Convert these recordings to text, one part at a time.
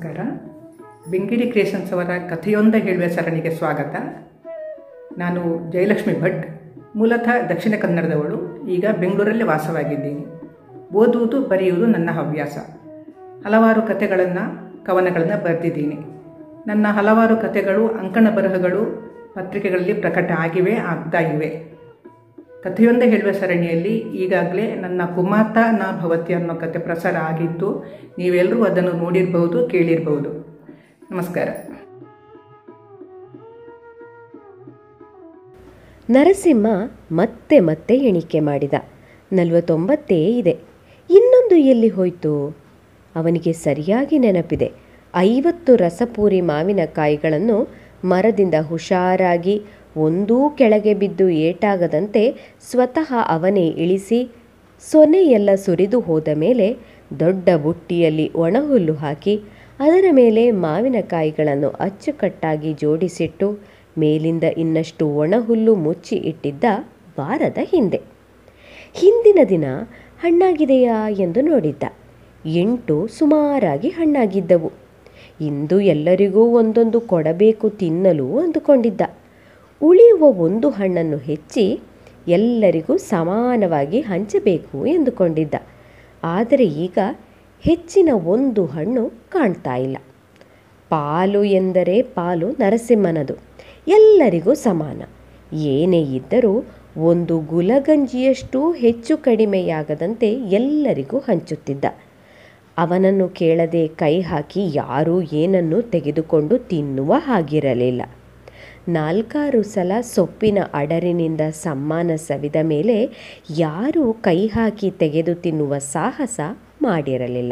ನಮಸ್ಕಾರ ಬೆಂಕಿಡಿ ಕ್ರಿಯೇಷನ್ಸ್ ಅವರ ಕಥೆಯೊಂದ ಹೇಳುವ ಸರಣಿಗೆ ಸ್ವಾಗತ ನಾನು ಜಯಲಕ್ಷ್ಮಿ ಭಟ್ ಮೂಲತಃ ದಕ್ಷಿಣ ಕನ್ನಡದವಳು ಈಗ ಬೆಂಗಳೂರಲ್ಲಿ ವಾಸವಾಗಿದ್ದೀನಿ ಓದುವುದು ಬರೆಯುವುದು ನನ್ನ ಹವ್ಯಾಸ ಹಲವಾರು ಕಥೆಗಳನ್ನು ಕವನಗಳನ್ನು ಬರೆದಿದ್ದೀನಿ ನನ್ನ ಹಲವಾರು ಕಥೆಗಳು ಅಂಕಣ ಬರಹಗಳು ಪತ್ರಿಕೆಗಳಲ್ಲಿ ಪ್ರಕಟ ಆಗಿವೆ ಆಗ್ತಾ ಇವೆ ಕಥೆಯೊಂದೇ ಹೇಳುವ ಸರಣಿಯಲ್ಲಿ ಈಗಾಗಲೇ ನನ್ನ ಕುಮಾತ ನ ಭವತಿ ಅನ್ನೋ ಕತೆ ಪ್ರಸಾರ ಆಗಿದ್ದು ನೀವೆಲ್ಲರೂ ಅದನ್ನು ನೋಡಿರ್ಬೋದು ಕೇಳಿರ್ಬೋದು ನಮಸ್ಕಾರ ನರಸಿಂಹ ಮತ್ತೆ ಮತ್ತೆ ಎಣಿಕೆ ಮಾಡಿದ ನಲವತ್ತೊಂಬತ್ತೇ ಇದೆ ಇನ್ನೊಂದು ಎಲ್ಲಿ ಹೋಯಿತು ಅವನಿಗೆ ಸರಿಯಾಗಿ ನೆನಪಿದೆ ಐವತ್ತು ರಸಪೂರಿ ಮಾವಿನಕಾಯಿಗಳನ್ನು ಮರದಿಂದ ಹುಷಾರಾಗಿ ಒಂದೂ ಕೆಳಗೆ ಬಿದ್ದು ಏಟಾಗದಂತೆ ಸ್ವತಃ ಅವನೇ ಇಳಿಸಿ ಸೊನೆಯೆಲ್ಲ ಸುರಿದು ಹೋದ ಮೇಲೆ ದೊಡ್ಡ ಬುಟ್ಟಿಯಲ್ಲಿ ಒಣಹುಲ್ಲು ಹಾಕಿ ಅದರ ಮೇಲೆ ಮಾವಿನಕಾಯಿಗಳನ್ನು ಅಚ್ಚುಕಟ್ಟಾಗಿ ಜೋಡಿಸಿಟ್ಟು ಮೇಲಿಂದ ಇನ್ನಷ್ಟು ಒಣಹುಲ್ಲು ಮುಚ್ಚಿ ಇಟ್ಟಿದ್ದ ವಾರದ ಹಿಂದೆ ಹಿಂದಿನ ದಿನ ಹಣ್ಣಾಗಿದೆಯಾ ಎಂದು ನೋಡಿದ್ದ ಎಂಟು ಸುಮಾರಾಗಿ ಹಣ್ಣಾಗಿದ್ದವು ಇಂದು ಎಲ್ಲರಿಗೂ ಒಂದೊಂದು ಕೊಡಬೇಕು ತಿನ್ನಲು ಅಂದುಕೊಂಡಿದ್ದ ಉಳಿಯುವ ಒಂದು ಹಣ್ಣನ್ನು ಹೆಚ್ಚಿ ಎಲ್ಲರಿಗೂ ಸಮಾನವಾಗಿ ಹಂಚಬೇಕು ಎಂದುಕೊಂಡಿದ್ದ ಆದರೆ ಈಗ ಹೆಚ್ಚಿನ ಒಂದು ಹಣ್ಣು ಕಾಣ್ತಾ ಇಲ್ಲ ಪಾಲು ಎಂದರೆ ಪಾಲು ನರಸಿಂಹನದು ಎಲ್ಲರಿಗೂ ಸಮಾನ ಏನೇ ಇದ್ದರೂ ಒಂದು ಗುಲಗಂಜಿಯಷ್ಟು ಹೆಚ್ಚು ಕಡಿಮೆಯಾಗದಂತೆ ಎಲ್ಲರಿಗೂ ಹಂಚುತ್ತಿದ್ದ ಅವನನ್ನು ಕೇಳದೆ ಕೈ ಹಾಕಿ ಯಾರೂ ಏನನ್ನು ತೆಗೆದುಕೊಂಡು ತಿನ್ನುವ ಹಾಗಿರಲಿಲ್ಲ ನಾಲ್ಕಾರು ಸಲ ಸೊಪ್ಪಿನ ಅಡರಿನಿಂದ ಸಮ್ಮಾನ ಸವಿದ ಮೇಲೆ ಯಾರೂ ಕೈ ಹಾಕಿ ತೆಗೆದು ತಿನ್ನುವ ಸಾಹಸ ಮಾಡಿರಲಿಲ್ಲ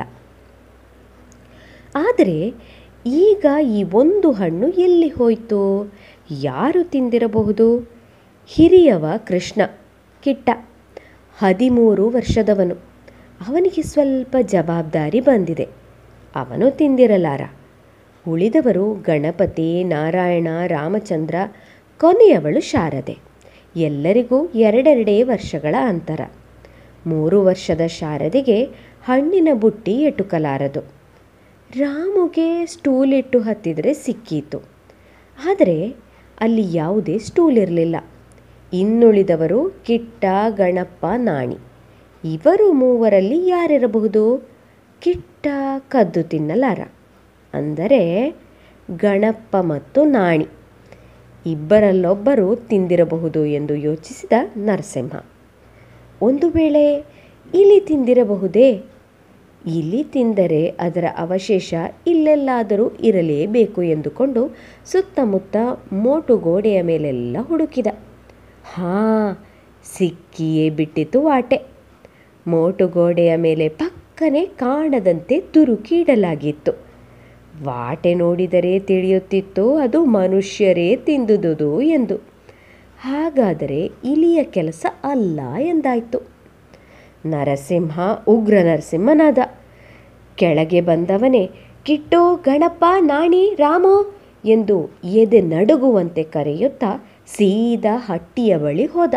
ಆದರೆ ಈಗ ಈ ಒಂದು ಹಣ್ಣು ಎಲ್ಲಿ ಹೋಯಿತು ಯಾರು ತಿಂದಿರಬಹುದು ಹಿರಿಯವ ಕೃಷ್ಣ ಕಿಟ್ಟ ಹದಿಮೂರು ವರ್ಷದವನು ಅವನಿಗೆ ಸ್ವಲ್ಪ ಜವಾಬ್ದಾರಿ ಬಂದಿದೆ ಅವನು ತಿಂದಿರಲಾರ ಉಳಿದವರು ಗಣಪತಿ ನಾರಾಯಣ ರಾಮಚಂದ್ರ ಕೊನೆಯವಳು ಶಾರದೆ ಎಲ್ಲರಿಗೂ ಎರಡೆರಡೇ ವರ್ಷಗಳ ಅಂತರ ಮೂರು ವರ್ಷದ ಶಾರದೆಗೆ ಹಣ್ಣಿನ ಬುಟ್ಟಿ ಎಟುಕಲಾರದು ರಾಮುಗೆ ಸ್ಟೂಲ್ ಇಟ್ಟು ಹತ್ತಿದರೆ ಸಿಕ್ಕೀತು ಆದರೆ ಅಲ್ಲಿ ಯಾವುದೇ ಸ್ಟೂಲ್ ಇರಲಿಲ್ಲ ಇನ್ನುಳಿದವರು ಕಿಟ್ಟ ಗಣಪ ನಾಣಿ ಇವರು ಮೂವರಲ್ಲಿ ಯಾರಿರಬಹುದು ಕಿಟ್ಟ ಕದ್ದು ತಿನ್ನಲಾರ ಅಂದರೆ ಗಣಪ ಮತ್ತು ನಾಣಿ ಇಬ್ಬರಲ್ಲೊಬ್ಬರು ತಿಂದಿರಬಹುದು ಎಂದು ಯೋಚಿಸಿದ ನರಸಿಂಹ ಒಂದು ವೇಳೆ ಇಲಿ ತಿಂದಿರಬಹುದೇ ಇಲಿ ತಿಂದರೆ ಅದರ ಅವಶೇಷ ಇಲ್ಲೆಲ್ಲಾದರೂ ಇರಲೇಬೇಕು ಎಂದುಕೊಂಡು ಸುತ್ತಮುತ್ತ ಮೋಟು ಗೋಡೆಯ ಮೇಲೆಲ್ಲ ಹುಡುಕಿದ ಹಾಂ ಸಿಕ್ಕಿಯೇ ಬಿಟ್ಟಿತು ವಾಟೆ ಮೋಟು ಗೋಡೆಯ ಮೇಲೆ ಪಕ್ಕನೆ ಕಾಣದಂತೆ ತುರುಕಿ ಇಡಲಾಗಿತ್ತು ವಾಟೆ ನೋಡಿದರೆ ತಿಳಿಯುತ್ತಿತ್ತು ಅದು ಮನುಷ್ಯರೇ ತಿಂದುದುದು ಎಂದು ಹಾಗಾದರೆ ಇಲಿಯ ಕೆಲಸ ಅಲ್ಲ ಎಂದಾಯಿತು ನರಸಿಂಹ ಉಗ್ರ ನರಸಿಂಹನಾದ ಕೆಳಗೆ ಬಂದವನೇ ಕಿಟ್ಟು ಗಣಪ ನಾಣಿ ರಾಮು ಎಂದು ಎದೆ ನಡುಗುವಂತೆ ಕರೆಯುತ್ತಾ ಸೀದಾ ಹಟ್ಟಿಯ ಬಳಿ ಹೋದ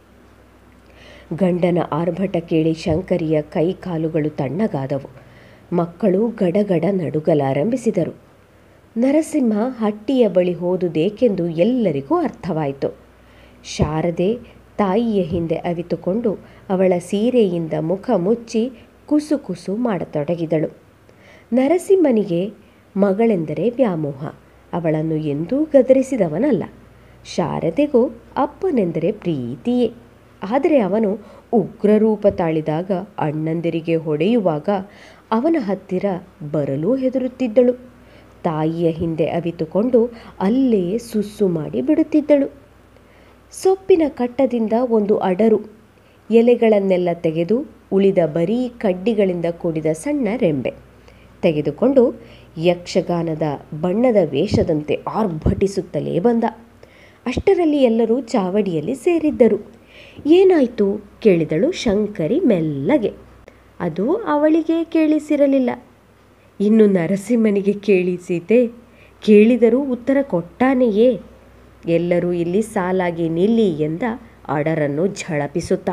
ಗಂಡನ ಆರ್ಭಟ ಕೇಳಿ ಶಂಕರಿಯ ಕೈ ಕಾಲುಗಳು ತಣ್ಣಗಾದವು ಮಕ್ಕಳು ಗಡಗಡ ನಡುಗಲಾರಂಭಿಸಿದರು ನರಸಿಂಹ ಹಟ್ಟಿಯ ಬಳಿ ಹೋದುದೇಕೆಂದು ಎಲ್ಲರಿಗೂ ಅರ್ಥವಾಯಿತು ಶಾರದೆ ತಾಯಿಯ ಹಿಂದೆ ಅವಿತುಕೊಂಡು ಅವಳ ಸೀರೆಯಿಂದ ಮುಖ ಮುಚ್ಚಿ ಕುಸು ಕುಸು ಮಾಡತೊಡಗಿದಳು ನರಸಿಂಹನಿಗೆ ಮಗಳೆಂದರೆ ವ್ಯಾಮೋಹ ಅವಳನ್ನು ಎಂದೂ ಗದರಿಸಿದವನಲ್ಲ ಶಾರದೆಗೂ ಅಪ್ಪನೆಂದರೆ ಪ್ರೀತಿಯೇ ಆದರೆ ಅವನು ಉಗ್ರರೂಪ ತಾಳಿದಾಗ ಅಣ್ಣಂದಿರಿಗೆ ಹೊಡೆಯುವಾಗ ಅವನ ಹತ್ತಿರ ಬರಲು ಹೆದರುತ್ತಿದ್ದಳು ತಾಯಿಯ ಹಿಂದೆ ಅವಿತುಕೊಂಡು ಅಲ್ಲೇ ಸುಸ್ಸು ಮಾಡಿ ಬಿಡುತ್ತಿದ್ದಳು ಸೊಪ್ಪಿನ ಕಟ್ಟದಿಂದ ಒಂದು ಅಡರು ಎಲೆಗಳನ್ನೆಲ್ಲ ತೆಗೆದು ಉಳಿದ ಬರೀ ಕಡ್ಡಿಗಳಿಂದ ಕೂಡಿದ ಸಣ್ಣ ರೆಂಬೆ ತೆಗೆದುಕೊಂಡು ಯಕ್ಷಗಾನದ ಬಣ್ಣದ ವೇಷದಂತೆ ಆರ್ಭಟಿಸುತ್ತಲೇ ಬಂದ ಅಷ್ಟರಲ್ಲಿ ಎಲ್ಲರೂ ಚಾವಡಿಯಲ್ಲಿ ಸೇರಿದ್ದರು ಏನಾಯಿತು ಕೇಳಿದಳು ಶಂಕರಿ ಮೆಲ್ಲಗೆ ಅದು ಅವಳಿಗೆ ಕೇಳಿಸಿರಲಿಲ್ಲ ಇನ್ನು ನರಸಿಂಹನಿಗೆ ಕೇಳಿಸೀತೆ ಕೇಳಿದರೂ ಉತ್ತರ ಕೊಟ್ಟಾನೆಯೇ ಎಲ್ಲರೂ ಇಲ್ಲಿ ಸಾಲಾಗಿ ನಿಲ್ಲಿ ಎಂದ ಅಡರನ್ನು ಝಳಪಿಸುತ್ತಾ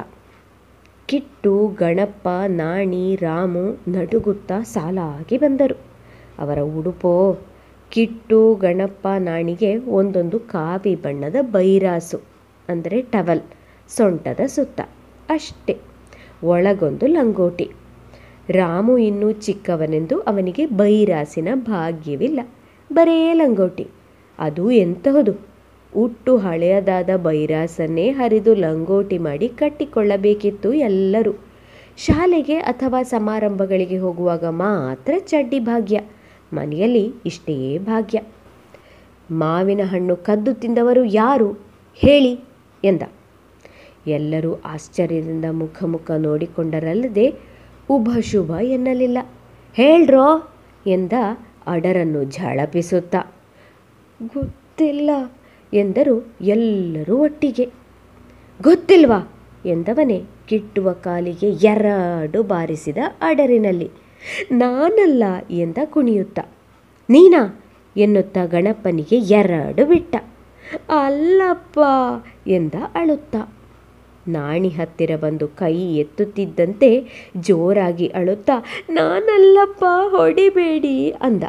ಕಿಟ್ಟು ಗಣಪ ನಾಣಿ ರಾಮು ನಡುಗುತ್ತಾ ಸಾಲಾಗಿ ಬಂದರು ಅವರ ಉಡುಪೋ ಕಿಟ್ಟು ಗಣಪ ನಾಣಿಗೆ ಒಂದೊಂದು ಕಾವಿ ಬಣ್ಣದ ಬೈರಾಸು ಅಂದರೆ ಟವಲ್ ಸೊಂಟದ ಸುತ್ತ ಅಷ್ಟೇ ಒಳಗೊಂದು ಲಂಗೋಟಿ ರಾಮು ಇನ್ನೂ ಚಿಕ್ಕವನೆಂದು ಅವನಿಗೆ ಬೈರಾಸಿನ ಭಾಗ್ಯವಿಲ್ಲ ಬರೇ ಲಂಗೋಟಿ ಅದು ಎಂತಹುದು ಉಟ್ಟು ಹಳೆಯದಾದ ಬೈರಾಸನ್ನೇ ಹರಿದು ಲಂಗೋಟಿ ಮಾಡಿ ಕಟ್ಟಿಕೊಳ್ಳಬೇಕಿತ್ತು ಎಲ್ಲರೂ ಶಾಲೆಗೆ ಅಥವಾ ಸಮಾರಂಭಗಳಿಗೆ ಹೋಗುವಾಗ ಮಾತ್ರ ಚಡ್ಡಿ ಭಾಗ್ಯ ಮನೆಯಲ್ಲಿ ಇಷ್ಟೇ ಭಾಗ್ಯ ಮಾವಿನ ಹಣ್ಣು ಕದ್ದು ತಿಂದವರು ಯಾರು ಹೇಳಿ ಎಂದ ಎಲ್ಲರೂ ಆಶ್ಚರ್ಯದಿಂದ ಮುಖ ಮುಖ ನೋಡಿಕೊಂಡರಲ್ಲದೆ ಉಭ ಶುಭ ಎನ್ನಲಿಲ್ಲ ಹೇಳ್ರೋ ಎಂದ ಅಡರನ್ನು ಝಳಪಿಸುತ್ತ ಗೊತ್ತಿಲ್ಲ ಎಂದರು ಎಲ್ಲರೂ ಒಟ್ಟಿಗೆ ಗೊತ್ತಿಲ್ವಾ ಎಂದವನೇ ಕಿಟ್ಟುವ ಕಾಲಿಗೆ ಎರಡು ಬಾರಿಸಿದ ಅಡರಿನಲ್ಲಿ ನಾನಲ್ಲ ಎಂದ ಕುಣಿಯುತ್ತ ನೀನಾ ಎನ್ನುತ್ತಾ ಗಣಪನಿಗೆ ಎರಡು ಬಿಟ್ಟ ಅಲ್ಲಪ್ಪ ಎಂದ ಅಳುತ್ತ ನಾಣಿ ಹತ್ತಿರ ಬಂದು ಕೈ ಎತ್ತುತ್ತಿದ್ದಂತೆ ಜೋರಾಗಿ ಅಳುತ್ತಾ ನಾನಲ್ಲಪ್ಪ ಹೊಡಿಬೇಡಿ ಅಂದ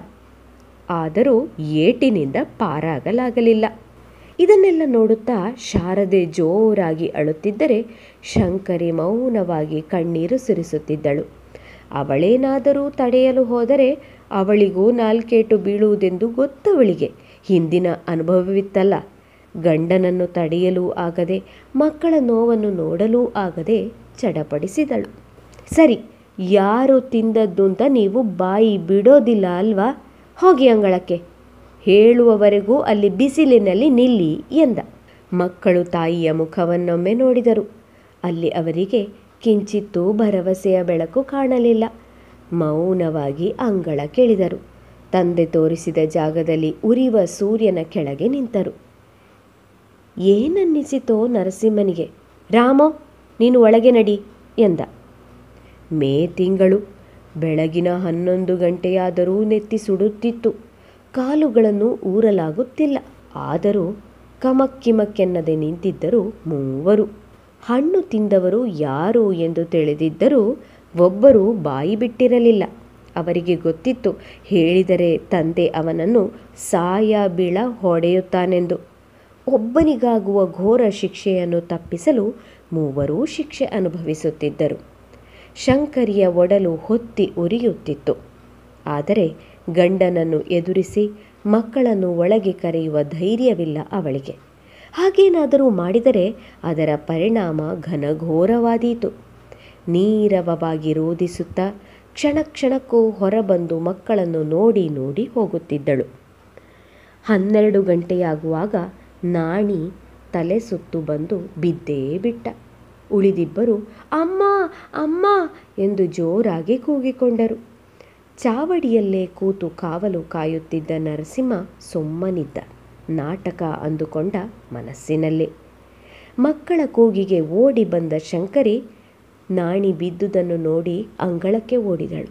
ಆದರೂ ಏಟಿನಿಂದ ಪಾರಾಗಲಾಗಲಿಲ್ಲ ಇದನ್ನೆಲ್ಲ ನೋಡುತ್ತಾ ಶಾರದೆ ಜೋರಾಗಿ ಅಳುತ್ತಿದ್ದರೆ ಶಂಕರಿ ಮೌನವಾಗಿ ಕಣ್ಣೀರು ಸುರಿಸುತ್ತಿದ್ದಳು ಅವಳೇನಾದರೂ ತಡೆಯಲು ಹೋದರೆ ಅವಳಿಗೂ ನಾಲ್ಕೇಟು ಬೀಳುವುದೆಂದು ಗೊತ್ತವಳಿಗೆ ಹಿಂದಿನ ಅನುಭವವಿತ್ತಲ್ಲ ಗಂಡನನ್ನು ತಡೆಯಲೂ ಆಗದೆ ಮಕ್ಕಳ ನೋವನ್ನು ನೋಡಲೂ ಆಗದೆ ಚಡಪಡಿಸಿದಳು ಸರಿ ಯಾರು ತಿಂದದ್ದು ಅಂತ ನೀವು ಬಾಯಿ ಬಿಡೋದಿಲ್ಲ ಅಲ್ವಾ ಹೋಗಿ ಅಂಗಳಕ್ಕೆ ಹೇಳುವವರೆಗೂ ಅಲ್ಲಿ ಬಿಸಿಲಿನಲ್ಲಿ ನಿಲ್ಲಿ ಎಂದ ಮಕ್ಕಳು ತಾಯಿಯ ಮುಖವನ್ನೊಮ್ಮೆ ನೋಡಿದರು ಅಲ್ಲಿ ಅವರಿಗೆ ಕಿಂಚಿತ್ತೂ ಭರವಸೆಯ ಬೆಳಕು ಕಾಣಲಿಲ್ಲ ಮೌನವಾಗಿ ಅಂಗಳ ಕೇಳಿದರು ತಂದೆ ತೋರಿಸಿದ ಜಾಗದಲ್ಲಿ ಉರಿವ ಸೂರ್ಯನ ಕೆಳಗೆ ನಿಂತರು ಏನನ್ನಿಸಿತೋ ನರಸಿಂಹನಿಗೆ ರಾಮೋ ನೀನು ಒಳಗೆ ನಡಿ ಎಂದ ಮೇ ತಿಂಗಳು ಬೆಳಗಿನ ಹನ್ನೊಂದು ಗಂಟೆಯಾದರೂ ನೆತ್ತಿ ಸುಡುತ್ತಿತ್ತು ಕಾಲುಗಳನ್ನು ಊರಲಾಗುತ್ತಿಲ್ಲ ಆದರೂ ಕಮಕ್ಕಿಮಕ್ಕೆನ್ನದೆ ನಿಂತಿದ್ದರು ಮೂವರು ಹಣ್ಣು ತಿಂದವರು ಯಾರು ಎಂದು ತಿಳಿದಿದ್ದರೂ ಒಬ್ಬರು ಬಾಯಿ ಬಿಟ್ಟಿರಲಿಲ್ಲ ಅವರಿಗೆ ಗೊತ್ತಿತ್ತು ಹೇಳಿದರೆ ತಂದೆ ಅವನನ್ನು ಸಾಯ ಬೀಳ ಹೊಡೆಯುತ್ತಾನೆಂದು ಒಬ್ಬನಿಗಾಗುವ ಘೋರ ಶಿಕ್ಷೆಯನ್ನು ತಪ್ಪಿಸಲು ಮೂವರೂ ಶಿಕ್ಷೆ ಅನುಭವಿಸುತ್ತಿದ್ದರು ಶಂಕರಿಯ ಒಡಲು ಹೊತ್ತಿ ಉರಿಯುತ್ತಿತ್ತು ಆದರೆ ಗಂಡನನ್ನು ಎದುರಿಸಿ ಮಕ್ಕಳನ್ನು ಒಳಗೆ ಕರೆಯುವ ಧೈರ್ಯವಿಲ್ಲ ಅವಳಿಗೆ ಹಾಗೇನಾದರೂ ಮಾಡಿದರೆ ಅದರ ಪರಿಣಾಮ ಘನಘೋರವಾದೀತು ನೀರವವಾಗಿ ರೋಧಿಸುತ್ತಾ ಕ್ಷಣ ಕ್ಷಣಕ್ಕೂ ಹೊರಬಂದು ಮಕ್ಕಳನ್ನು ನೋಡಿ ನೋಡಿ ಹೋಗುತ್ತಿದ್ದಳು ಹನ್ನೆರಡು ಗಂಟೆಯಾಗುವಾಗ ನಾಣಿ ತಲೆ ಸುತ್ತು ಬಂದು ಬಿದ್ದೇ ಬಿಟ್ಟ ಉಳಿದಿಬ್ಬರು ಅಮ್ಮ ಅಮ್ಮ ಎಂದು ಜೋರಾಗಿ ಕೂಗಿಕೊಂಡರು ಚಾವಡಿಯಲ್ಲೇ ಕೂತು ಕಾವಲು ಕಾಯುತ್ತಿದ್ದ ನರಸಿಂಹ ಸುಮ್ಮನಿದ್ದ ನಾಟಕ ಅಂದುಕೊಂಡ ಮನಸ್ಸಿನಲ್ಲೇ ಮಕ್ಕಳ ಕೂಗಿಗೆ ಓಡಿ ಬಂದ ಶಂಕರಿ ನಾಣಿ ಬಿದ್ದುದನ್ನು ನೋಡಿ ಅಂಗಳಕ್ಕೆ ಓಡಿದಳು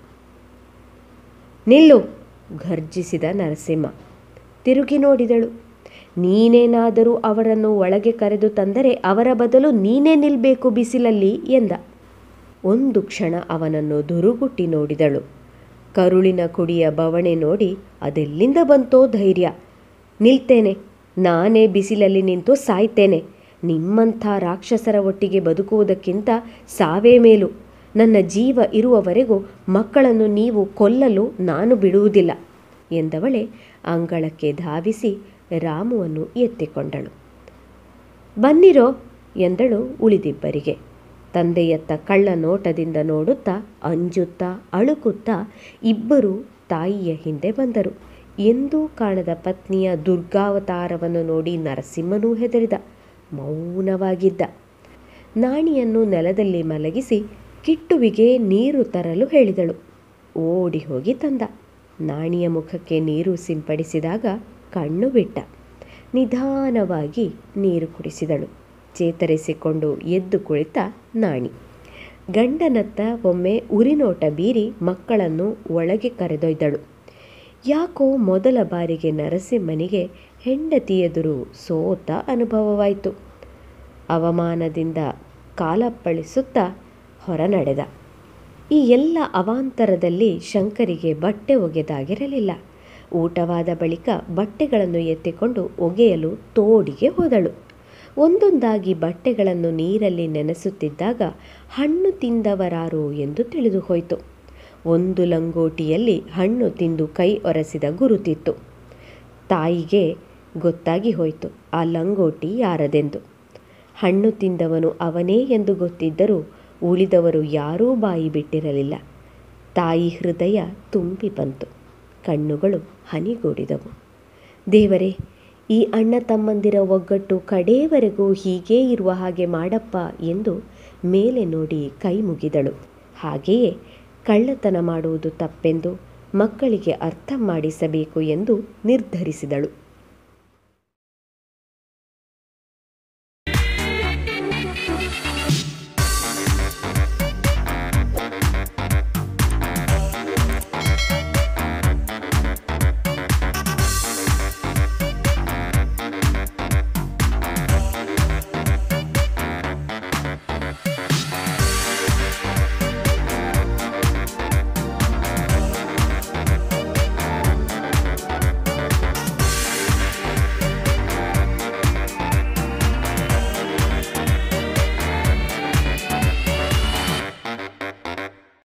ನಿಲ್ಲು ಘರ್ಜಿಸಿದ ನರಸಿಂಹ ತಿರುಗಿ ನೋಡಿದಳು ನೀನೇನಾದರೂ ಅವರನ್ನು ಒಳಗೆ ಕರೆದು ತಂದರೆ ಅವರ ಬದಲು ನೀನೇ ನಿಲ್ಬೇಕು ಬಿಸಿಲಲ್ಲಿ ಎಂದ ಒಂದು ಕ್ಷಣ ಅವನನ್ನು ದುರುಗುಟ್ಟಿ ನೋಡಿದಳು ಕರುಳಿನ ಕುಡಿಯ ಬವಣೆ ನೋಡಿ ಅದೆಲ್ಲಿಂದ ಬಂತೋ ಧೈರ್ಯ ನಿಲ್ತೇನೆ ನಾನೇ ಬಿಸಿಲಲ್ಲಿ ನಿಂತು ಸಾಯ್ತೇನೆ ನಿಮ್ಮಂಥ ರಾಕ್ಷಸರ ಒಟ್ಟಿಗೆ ಬದುಕುವುದಕ್ಕಿಂತ ಸಾವೇ ಮೇಲು ನನ್ನ ಜೀವ ಇರುವವರೆಗೂ ಮಕ್ಕಳನ್ನು ನೀವು ಕೊಲ್ಲಲು ನಾನು ಬಿಡುವುದಿಲ್ಲ ಎಂದವಳೆ ಅಂಗಳಕ್ಕೆ ಧಾವಿಸಿ ರಾಮುವನ್ನು ಎತ್ತಿಕೊಂಡಳು ಬನ್ನಿರೋ ಎಂದಳು ಉಳಿದಿಬ್ಬರಿಗೆ ತಂದೆಯತ್ತ ಕಳ್ಳ ನೋಟದಿಂದ ನೋಡುತ್ತಾ ಅಂಜುತ್ತಾ ಅಳುಕುತ್ತಾ ಇಬ್ಬರು ತಾಯಿಯ ಹಿಂದೆ ಬಂದರು ಎಂದೂ ಕಾಣದ ಪತ್ನಿಯ ದುರ್ಗಾವತಾರವನ್ನು ನೋಡಿ ನರಸಿಂಹನೂ ಹೆದರಿದ ಮೌನವಾಗಿದ್ದ ನಾಣಿಯನ್ನು ನೆಲದಲ್ಲಿ ಮಲಗಿಸಿ ಕಿಟ್ಟುವಿಗೆ ನೀರು ತರಲು ಹೇಳಿದಳು ಓಡಿ ಹೋಗಿ ತಂದ ನಾಣಿಯ ಮುಖಕ್ಕೆ ನೀರು ಸಿಂಪಡಿಸಿದಾಗ ಕಣ್ಣು ಬಿಟ್ಟ ನಿಧಾನವಾಗಿ ನೀರು ಕುಡಿಸಿದಳು ಚೇತರಿಸಿಕೊಂಡು ಎದ್ದು ಕುಳಿತ ನಾಣಿ ಗಂಡನತ್ತ ಒಮ್ಮೆ ಉರಿನೋಟ ಬೀರಿ ಮಕ್ಕಳನ್ನು ಒಳಗೆ ಕರೆದೊಯ್ದಳು ಯಾಕೋ ಮೊದಲ ಬಾರಿಗೆ ನರಸಿಂಹನಿಗೆ ಹೆಂಡತಿಯೆದುರು ಸೋತ ಅನುಭವವಾಯಿತು ಅವಮಾನದಿಂದ ಕಾಲಪ್ಪಳಿಸುತ್ತಾ ಹೊರ ನಡೆದ ಈ ಎಲ್ಲ ಅವಾಂತರದಲ್ಲಿ ಶಂಕರಿಗೆ ಬಟ್ಟೆ ಒಗೆದಾಗಿರಲಿಲ್ಲ ಊಟವಾದ ಬಳಿಕ ಬಟ್ಟೆಗಳನ್ನು ಎತ್ತಿಕೊಂಡು ಒಗೆಯಲು ತೋಡಿಗೆ ಹೋದಳು ಒಂದೊಂದಾಗಿ ಬಟ್ಟೆಗಳನ್ನು ನೀರಲ್ಲಿ ನೆನೆಸುತ್ತಿದ್ದಾಗ ಹಣ್ಣು ತಿಂದವರಾರು ಎಂದು ತಿಳಿದು ಹೋಯಿತು ಒಂದು ಲಂಗೋಟಿಯಲ್ಲಿ ಹಣ್ಣು ತಿಂದು ಕೈ ಒರೆಸಿದ ಗುರುತಿತ್ತು ತಾಯಿಗೆ ಗೊತ್ತಾಗಿ ಹೋಯಿತು ಆ ಲಂಗೋಟಿ ಯಾರದೆಂದು ಹಣ್ಣು ತಿಂದವನು ಅವನೇ ಎಂದು ಗೊತ್ತಿದ್ದರೂ ಉಳಿದವರು ಯಾರೂ ಬಾಯಿ ಬಿಟ್ಟಿರಲಿಲ್ಲ ತಾಯಿ ಹೃದಯ ತುಂಬಿ ಬಂತು ಕಣ್ಣುಗಳು ಹನಿಗೂಡಿದವು ದೇವರೇ ಈ ಅಣ್ಣ ತಮ್ಮಂದಿರ ಒಗ್ಗಟ್ಟು ಕಡೇವರೆಗೂ ಹೀಗೇ ಇರುವ ಹಾಗೆ ಮಾಡಪ್ಪ ಎಂದು ಮೇಲೆ ನೋಡಿ ಕೈ ಮುಗಿದಳು ಹಾಗೆಯೇ ಕಳ್ಳತನ ಮಾಡುವುದು ತಪ್ಪೆಂದು ಮಕ್ಕಳಿಗೆ ಅರ್ಥ ಮಾಡಿಸಬೇಕು ಎಂದು ನಿರ್ಧರಿಸಿದಳು